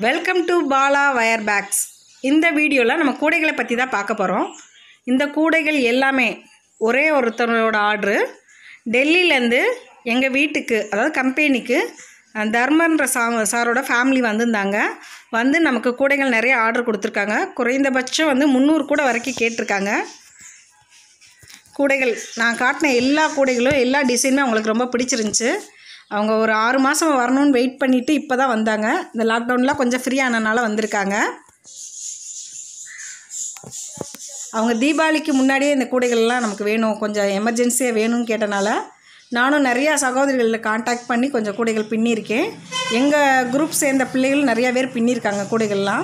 welcome to Bala wire bags இந்த வீடியோவில் நம்ம கூடைகளை பற்றி தான் பார்க்க போகிறோம் இந்த கூடைகள் எல்லாமே ஒரே ஒருத்தரோட ஆர்டரு டெல்லியிலேருந்து எங்கள் வீட்டுக்கு அதாவது கம்பெனிக்கு அஹ், தர்மன்ற சா சாரோட ஃபேமிலி வந்திருந்தாங்க வந்து நமக்கு கூடைகள் நிறைய ஆர்டர் கொடுத்துருக்காங்க குறைந்தபட்சம் வந்து முந்நூறு கூட வரைக்கும் கேட்டிருக்காங்க கூடைகள் நான் காட்டின எல்லா கூடைகளும் எல்லா டிசைனுமே அவங்களுக்கு ரொம்ப பிடிச்சிருந்துச்சு அவங்க ஒரு ஆறு மாதம் வரணும்னு வெயிட் பண்ணிவிட்டு இப்போ தான் வந்தாங்க இந்த லாக்டவுனில் கொஞ்சம் ஃப்ரீ ஆனனால வந்திருக்காங்க அவங்க தீபாவளிக்கு முன்னாடியே இந்த கூடைகள்லாம் நமக்கு வேணும் கொஞ்சம் எமர்ஜென்சியாக வேணும்னு கேட்டனால நானும் நிறையா சகோதரிகளில் காண்டாக்ட் பண்ணி கொஞ்சம் கூடைகள் பின்னியிருக்கேன் எங்கள் குரூப் சேர்ந்த பிள்ளைகள் நிறையா பேர் பின்னியிருக்காங்க கூடைகள்லாம்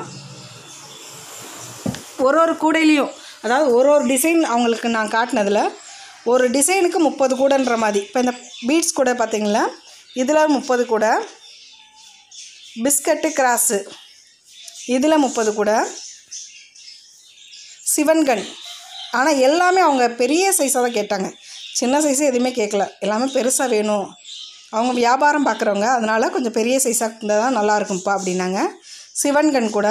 ஒரு ஒரு கூடையிலையும் அதாவது ஒரு ஒரு டிசைன் அவங்களுக்கு நான் காட்டினதில் ஒரு டிசைனுக்கு முப்பது கூடைன்ற மாதிரி இப்போ இந்த பீட்ஸ் கூடை பார்த்தீங்களா இதில் முப்பது கூடை பிஸ்கட்டு கிராஸு இதில் முப்பது கூடை சிவன்கன் ஆனால் எல்லாமே அவங்க பெரிய சைஸாக தான் கேட்டாங்க சின்ன சைஸு எதுவுமே கேட்கல எல்லாமே பெருசாக வேணும் அவங்க வியாபாரம் பார்க்குறவங்க அதனால் கொஞ்சம் பெரிய சைஸாக இருந்தால் தான் நல்லாயிருக்கும்ப்பா அப்படின்னாங்க சிவன்கன் கூட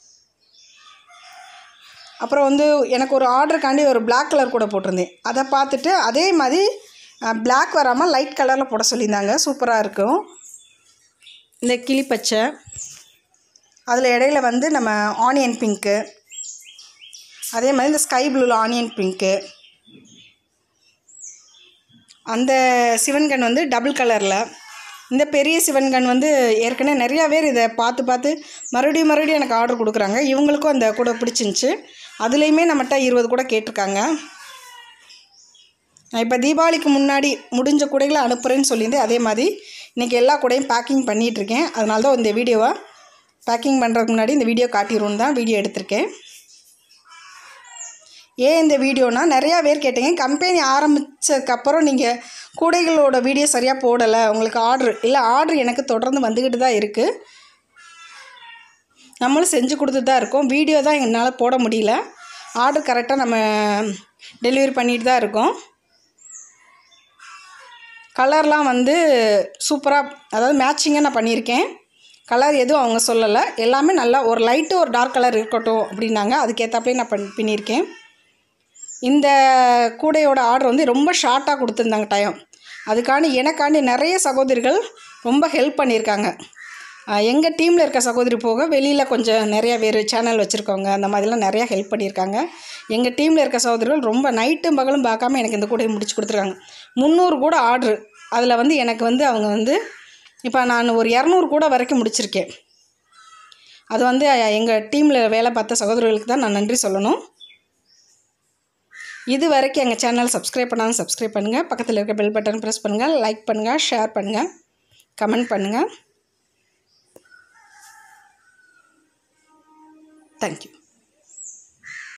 அப்புறம் வந்து எனக்கு ஒரு ஆர்டருக்காண்டி ஒரு Black கலர் கூட போட்டிருந்தேன் அதை பார்த்துட்டு அதே மாதிரி Black வராமல் லைட் கலரில் போட சொல்லியிருந்தாங்க சூப்பராக இருக்கும் இந்த கிளிப்பச்சை அதில் இடையில வந்து நம்ம ஆனியன் பிங்க்கு அதே மாதிரி இந்த ஸ்கை ப்ளூவில் ஆனியன் பிங்க்கு அந்த சிவன்கன் வந்து டபுள் கலரில் இந்த பெரிய சிவன்கன் வந்து ஏற்கனவே நிறையா பேர் இதை பார்த்து பார்த்து மறுபடியும் மறுபடியும் எனக்கு ஆர்டர் கொடுக்குறாங்க இவங்களுக்கும் அந்த கூட பிடிச்சிருந்துச்சு அதுலேயுமே நம்மகிட்ட இருபது கூட கேட்டிருக்காங்க நான் இப்போ தீபாவளிக்கு முன்னாடி முடிஞ்ச கூடைகளை அனுப்புகிறேன்னு சொல்லியிருந்தேன் அதே மாதிரி இன்றைக்கி எல்லா கூடையும் பேக்கிங் பண்ணிகிட்ருக்கேன் அதனால தான் இந்த வீடியோவை பேக்கிங் பண்ணுறதுக்கு முன்னாடி இந்த வீடியோ காட்டிடுவோன்னு தான் வீடியோ எடுத்திருக்கேன் ஏன் இந்த வீடியோனா நிறையா பேர் கேட்டீங்க கம்பெனி ஆரம்பித்ததுக்கப்புறம் நீங்கள் கூடைகளோட வீடியோ சரியாக போடலை உங்களுக்கு ஆர்டர் இல்லை ஆர்டர் எனக்கு தொடர்ந்து வந்துக்கிட்டு தான் இருக்குது நம்மளும் செஞ்சு கொடுத்துட்டு தான் இருக்கோம் வீடியோ தான் என்னால் போட முடியல ஆர்டர் கரெக்டாக நம்ம டெலிவரி பண்ணிட்டு தான் இருக்கோம் கலர்லாம் வந்து சூப்பராக அதாவது மேட்சிங்காக நான் பண்ணியிருக்கேன் கலர் எதுவும் அவங்க சொல்லலை எல்லாமே நல்லா ஒரு லைட்டு ஒரு டார்க் கலர் இருக்கட்டும் அப்படின்னாங்க அதுக்கேற்றாப்புலேயே நான் பண் பண்ணியிருக்கேன் இந்த கூடையோட ஆர்டர் வந்து ரொம்ப ஷார்ட்டாக கொடுத்துருந்தாங்க டைம் அதுக்காண்டி எனக்காண்டி நிறைய சகோதரிகள் ரொம்ப ஹெல்ப் பண்ணியிருக்காங்க எங்கள் டீமில் இருக்க சகோதரி போக வெளியில் கொஞ்சம் நிறைய பேர் சேனல் வச்சுருக்கவங்க அந்த மாதிரிலாம் நிறையா ஹெல்ப் பண்ணியிருக்காங்க எங்கள் டீமில் இருக்க சகோதரிகள் ரொம்ப நைட்டும் பகலும் பார்க்காம எனக்கு இந்த கூடையை முடிச்சு கொடுத்துருக்காங்க முந்நூறு கூட ஆர்டரு அதில் வந்து எனக்கு வந்து அவங்க வந்து இப்போ நான் ஒரு இரநூறு கூட வரைக்கும் முடிச்சிருக்கேன் அது வந்து எங்கள் டீமில் வேலை பார்த்த சகோதரர்களுக்கு தான் நான் நன்றி சொல்லணும் இது வரைக்கும் எங்கள் சேனல் சப்ஸ்கிரைப் பண்ணாலும் சப்ஸ்கிரைப் பண்ணுங்கள் பக்கத்தில் இருக்க பெல் பட்டன் ப்ரெஸ் பண்ணுங்கள் லைக் பண்ணுங்கள் ஷேர் பண்ணுங்கள் கமெண்ட் பண்ணுங்கள் தேங்க்யூ